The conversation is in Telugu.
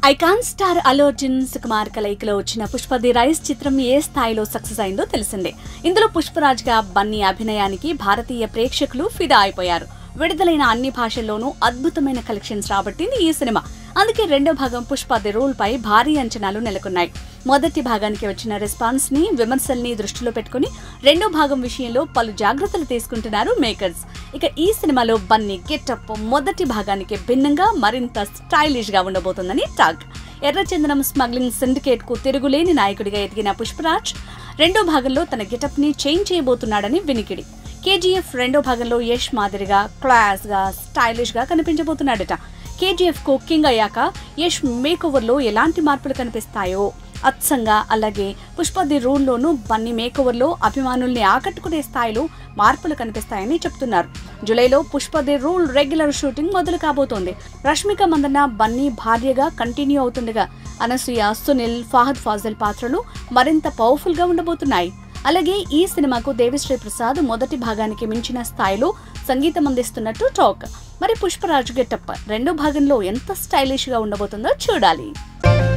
ఐకాన్ స్టార్ అల్లు అర్జున్ సుకుమార్ కలయికలో వచ్చిన పుష్ప ది రైస్ చిత్రం ఏ స్థాయిలో సక్సెస్ అయిందో తెలిసిందే ఇందులో పుష్పరాజ్ గా బన్నీ అభినయానికి భారతీయ ప్రేక్షకులు ఫిదా అయిపోయారు విడుదలైన అన్ని భాషల్లోనూ అద్భుతమైన కలెక్షన్స్ రాబట్టింది ఈ సినిమా అందుకే రెండో భాగం పుష్ప ది రూల్ పై భారీ అంచనాలు నెలకొన్నాయి మొదటి భాగానికి వచ్చిన రెస్పాన్స్ ని విమర్శల్ని దృష్టిలో పెట్టుకుని రెండో భాగం విషయంలో పలు జాగ్రత్తలు తీసుకుంటున్నారు మేకర్స్ ఇక ఈ సినిమాలో బన్నీ గెటప్ మొదటి భాగానికి భిన్నంగా మరింత స్టైలిష్ గా ఉండబోతుందని టాక్ ఎర్రచందనం స్మగ్లింగ్ సిండికేట్ కు తిరుగులేని నాయకుడిగా ఎదిగిన పుష్పరాజ్ రెండో భాగంలో తన గెటప్ ని చేంజ్ చేయబోతున్నాడని వినికిడి కేజీఎఫ్ రెండో భాగంలో యష్ మాదిరిగా క్లాస్ గా స్టైలిష్ గా కనిపించబోతున్నాడట కేజీఎఫ్ కు కింగ్ అయ్యాక యష్ మేక్ ఓవర్ లో ఎలాంటి మార్పులు కనిపిస్తాయో అచ్చంగా అలాగే పుష్ప ది రూల్లోనూ బన్నీ మేక్ ఓవర్ లో అభిమానుల్ని ఆకట్టుకునే స్థాయిలో మార్పులు కనిపిస్తాయని చెప్తున్నారు జూలైలో Pushpa the rule regular shooting మొదలు కాబోతోంది రష్మిక మందన్న బన్నీ భార్యగా కంటిన్యూ అవుతుండగా అనసూయ సునీల్ ఫహద్ ఫాజిల్ పాత్రలు మరింత పవర్ఫుల్ గా ఉండబోతున్నాయి అలాగే ఈ సినిమాకు దేవిశ్రీ ప్రసాద్ మొదటి భాగానికి మించిన స్థాయిలో సంగీతం అందిస్తున్నట్టు టాక్ మరి పుష్పరాజు గెటప్ రెండో భాగంలో ఎంత స్టైలిష్ గా ఉండబోతుందో చూడాలి